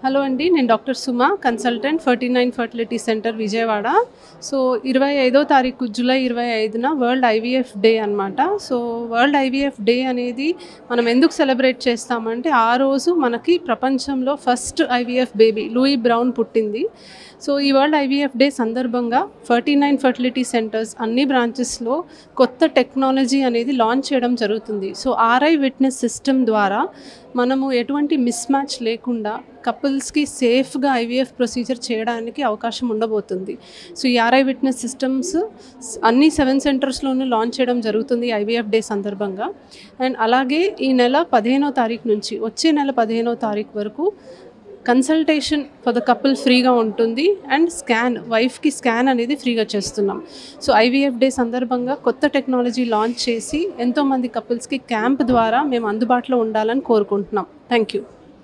hello అండి నేను doctor Suma consultant forty nine fertility centre Vijayawada so ఇరవై ఐదో తారీఖు జూలై ఇరవై ఐదున వరల్డ్ ఐవీఎఫ్ డే అనమాట సో వరల్డ్ ఐవీఎఫ్ డే అనేది మనం ఎందుకు సెలబ్రేట్ చేస్తామంటే ఆ రోజు మనకి ప్రపంచంలో first IVF baby Louise Brown పుట్టింది సో ఈ వరల్డ్ ఐవీఎఫ్ డే సందర్భంగా ఫర్టీ నైన్ ఫర్టిలిటీ సెంటర్స్ అన్ని బ్రాంచెస్లో కొత్త టెక్నాలజీ అనేది లాంచ్ చేయడం జరుగుతుంది సో ఆర్ఐ విట్నెస్ సిస్టమ్ ద్వారా మనము ఎటువంటి మిస్ మ్యాచ్ లేకుండా కపుల్స్కి సేఫ్గా ఐవీఎఫ్ ప్రొసీజర్ చేయడానికి అవకాశం ఉండబోతుంది సో ఈ ఆర్ఐ విట్నెస్ సిస్టమ్స్ అన్ని సెవెన్ సెంటర్స్లోనూ లాంచ్ చేయడం జరుగుతుంది ఐవీఎఫ్ డే సందర్భంగా అండ్ అలాగే ఈ నెల పదిహేనో తారీఖు నుంచి వచ్చే నెల పదిహేనో తారీఖు వరకు కన్సల్టేషన్ ఫర్ ద కపుల్ ఫ్రీగా ఉంటుంది అండ్ స్కాన్ వైఫ్కి స్కాన్ అనేది ఫ్రీగా చేస్తున్నాం సో ఐవీఎఫ్ డే సందర్భంగా కొత్త టెక్నాలజీ లాంచ్ చేసి ఎంతోమంది కపుల్స్కి క్యాంప్ ద్వారా మేము అందుబాటులో ఉండాలని కోరుకుంటున్నాం థ్యాంక్ యూ